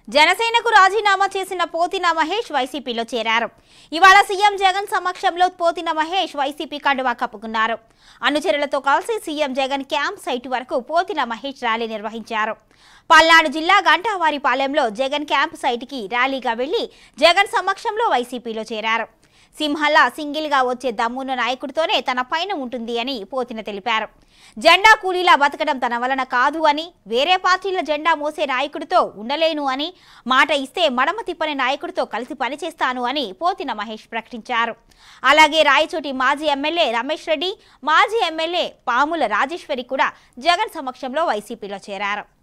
జనసేనకు రాజీనామా చేసిన పోతిన మహేష్ వైసీపీలో చేరారు ఇవాళ సీఎం జగన్ సమక్షంలో పోతిన మహేష్ వైసీపీ కండువా కప్పుకున్నారు అనుచరులతో కలిసి సీఎం జగన్ క్యాంప్ సైట్ వరకు పోతిన మహేష్ ర్యాలీ నిర్వహించారు పల్నాడు జిల్లా గంటావారిపాలెంలో జగన్ క్యాంప్ సైట్కి ర్యాలీగా వెళ్లి జగన్ సమక్షంలో వైసీపీలో చేరారు సింహల్లా సింగిల్గా వచ్చే దమ్మున్న నాయకుడితోనే తన పైన ఉంటుంది అని పోతిన తెలిపారు జెండా కూలీలా బతకడం తన వలన కాదు అని వేరే పార్టీల జెండా మోసే నాయకుడితో ఉండలేను అని మాట ఇస్తే మడమ తిప్పని నాయకుడితో కలిసి పనిచేస్తాను అని పోతిన మహేష్ ప్రకటించారు అలాగే రాయచోటి మాజీ ఎమ్మెల్యే రమేష్ రెడ్డి మాజీ ఎమ్మెల్యే పాముల రాజేశ్వరి కూడా జగన్ సమక్షంలో వైసీపీలో చేరారు